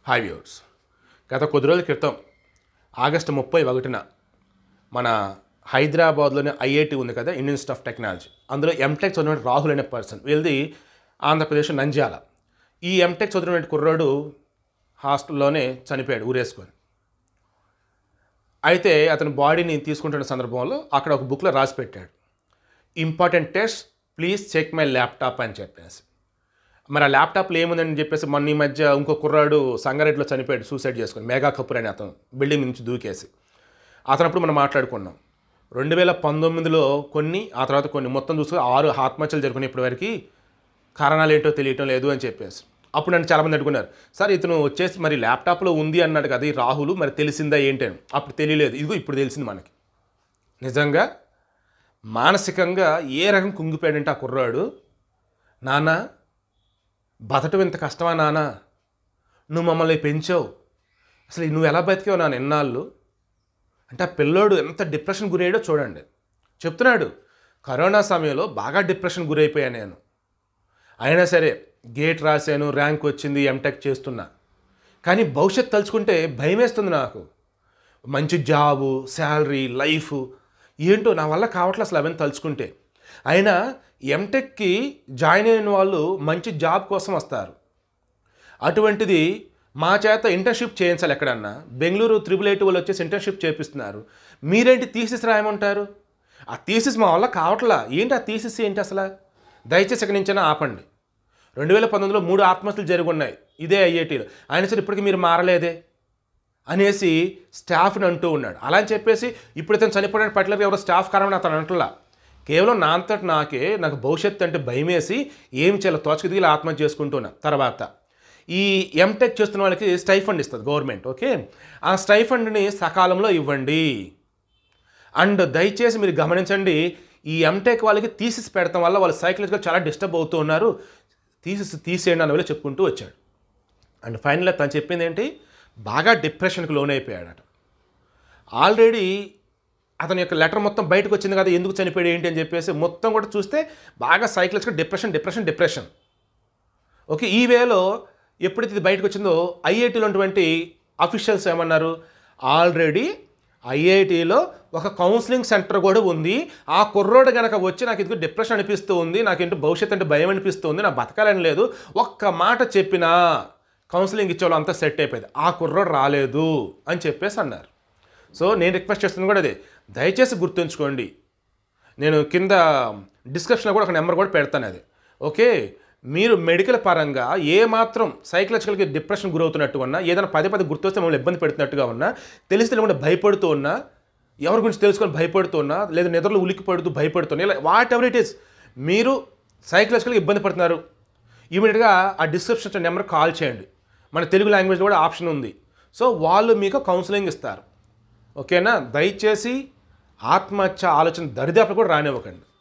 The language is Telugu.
హాయ్ వ్యూవర్స్ గత కొద్ది రోజుల క్రితం ఆగస్టు ముప్పై ఒకటిన మన హైదరాబాద్లోని ఐఐటి ఉంది కదా ఇండియన్ ఇన్స్టిట్యూట్ ఆఫ్ టెక్నాలజీ అందులో ఎంటెక్ చదివిన రాహుల్ అనే పర్సన్ వీళ్ళది ఆంధ్రప్రదేశ్ నంద్యాల ఈ ఎంటెక్ చదివిన కుర్రాడు హాస్టల్లోనే చనిపోయాడు ఊరేసుకొని అయితే అతని బాడీని తీసుకుంటున్న సందర్భంలో అక్కడ ఒక బుక్లో రాసి పెట్టాడు important test please check my laptop అని చెప్పేసి మరి ఆ ల్యాప్టాప్లో ఏముందని చెప్పేసి మొన్న ఈ మధ్య ఇంకో కుర్రాడు సంగారెడ్డిలో చనిపోయాడు సూసైడ్ చేసుకుని మెగా కపూర్ అని అతను బిల్డింగ్ నుంచి దూకేసి అతనప్పుడు మనం మాట్లాడుకున్నాం రెండు వేల పంతొమ్మిదిలో కొన్ని ఆ తర్వాత కొన్ని మొత్తం చూసుకుని ఆరు ఆత్మహత్యలు జరుగుతున్నాయి ఇప్పటివరకు కారణాలు ఏంటో తెలియటం లేదు అని చెప్పేసి అప్పుడు నన్ను చాలామంది అడుగున్నారు సార్ ఇతను వచ్చేసి మరి ల్యాప్టాప్లో ఉంది అన్నాడు కదా ఈ రాహుల్ మరి తెలిసిందా ఏంటి అని అప్పుడు తెలియలేదు ఇదిగో ఇప్పుడు తెలిసింది మనకి నిజంగా మానసికంగా ఏ రకం కుంగిపోయాడంటే ఆ కుర్రాడు నాన్న బతటం ఇంత కష్టమా నాన్న నువ్వు మమ్మల్ని పెంచావు అసలు నువ్వు ఎలా బతికావు నాన్న ఎన్నాళ్ళు అంటే ఆ పిల్లోడు ఎంత డిప్రెషన్ గురయ్యాడో చూడండి చెప్తున్నాడు కరోనా సమయంలో బాగా డిప్రెషన్ గురైపోయా నేను అయినా సరే గేట్ రాశాను ర్యాంక్ వచ్చింది ఎంటెక్ చేస్తున్నా కానీ భవిష్యత్ తలుచుకుంటే భయం వేస్తుంది నాకు మంచి జాబు శాలరీ లైఫ్ ఏంటో నా వల్ల కావట్లేదు అసలు అవన్నీ తలుచుకుంటే అయినా ఎంటెక్కి జాయిన్ అయిన వాళ్ళు మంచి జాబ్ కోసం వస్తారు అటువంటిది మా చేత ఇంటర్న్షిప్ చేయించాలి ఎక్కడన్నా బెంగళూరు త్రిబుల్ ఎయిట్ వాళ్ళు వచ్చేసి ఇంటర్న్షిప్ చేపిస్తున్నారు మీరేంటి థీసిస్ రాయమంటారు ఆ థీసిస్ మా వల్ల కావట్లా ఏంటి ఆ థీసిస్ ఏంటి అసలు దయచేసి ఇక్కడి నుంచైనా ఆపండి రెండు వేల పంతొమ్మిదిలో మూడు ఆత్మహత్యలు జరిగి ఉన్నాయి ఇదే ఐఐటీలో అయినా సరే ఇప్పటికీ మీరు మారలేదే అనేసి స్టాఫ్ని అంటూ ఉన్నాడు అలా అని చెప్పేసి ఇప్పుడు ఇతను చనిపోయిన పట్ల ఎవరో స్టాఫ్ కారణం అతను అంటలా కేవలం నా అంతటి నాకే నాకు భవిష్యత్తు అంటే భయమేసి ఏం చేయాలో తోచకి ఇలా ఆత్మహత్య చేసుకుంటున్నా తర్వాత ఈ ఎంటెక్ చేస్తున్న వాళ్ళకి స్టైఫండ్ ఇస్తుంది గవర్నమెంట్ ఓకే ఆ స్టైఫండ్ని సకాలంలో ఇవ్వండి అండ్ దయచేసి మీరు గమనించండి ఈ ఎంటెక్ వాళ్ళకి తీసిస్ పెడతాం వల్ల వాళ్ళు సైకలాజికల్ చాలా డిస్టర్బ్ అవుతూ ఉన్నారు తీసిస్ తీసేయండి అన్న వేళ చెప్పుకుంటూ వచ్చాడు అండ్ ఫైనల్గా తను చెప్పింది ఏంటి బాగా డిప్రెషన్కి లోన్ అయిపోయాడట ఆల్రెడీ అతని యొక్క లెటర్ మొత్తం బయటకు వచ్చింది కదా ఎందుకు చనిపోయాడు ఏంటి అని చెప్పేసి మొత్తం కూడా చూస్తే బాగా psychological depression depression depression okay ఈ వేలో ఎప్పుడైతే ఇది బయటకు వచ్చిందో ఐఐటీలో ఉన్నటువంటి అఫీషియల్స్ ఏమన్నారు ఆల్రెడీ ఐఐటీలో ఒక కౌన్సిలింగ్ సెంటర్ కూడా ఉంది ఆ కుర్రోడు గనక వచ్చి నాకు ఇది డిప్రెషన్ అనిపిస్తూ ఉంది నాకు ఏంటో భవిష్యత్తు అంటే భయం అనిపిస్తూ ఉంది నా బతకాలని లేదు ఒక్క మాట చెప్పినా కౌన్సిలింగ్ ఇచ్చేవాళ్ళు అంతా సెట్ అయిపోయింది ఆ కుర్రోడు రాలేదు అని చెప్పేసి అన్నారు సో నేను రిక్వెస్ట్ చేస్తుంది కూడా అదే దయచేసి గుర్తుంచుకోండి నేను కింద డిస్క్రిప్షన్లో కూడా ఒక నెంబర్ కూడా పెడతాను అది ఓకే మీరు మెడికల్ పరంగా ఏ మాత్రం సైకలాజికల్గా డిప్రెషన్ గురవుతున్నట్టు ఉన్నా ఏదైనా పదే పదే గుర్తొస్తే మమ్మల్ని ఇబ్బంది పెడుతున్నట్టుగా ఉన్నా తెలిసి తెలియకుండా భయపడుతూ ఉన్నా ఎవరి గురించి తెలుసుకొని భయపడుతూ ఉన్నా లేదా నిద్రలో ఉలిక్కి పడుతూ భయపడుతున్నా ఇలా వాట్ ఎవర్ ఇట్ ఈస్ మీరు సైకలాజికల్గా ఇబ్బంది పడుతున్నారు ఇమీడియట్గా ఆ డిస్క్రిప్షన్ నెంబర్ కాల్ చేయండి మన తెలుగు లాంగ్వేజ్లో కూడా ఆప్షన్ ఉంది సో వాళ్ళు మీకు కౌన్సిలింగ్ ఇస్తారు ఓకేనా దయచేసి ఆత్మహత్య ఆలోచన దరిదాపులు కూడా రానివ్వకండి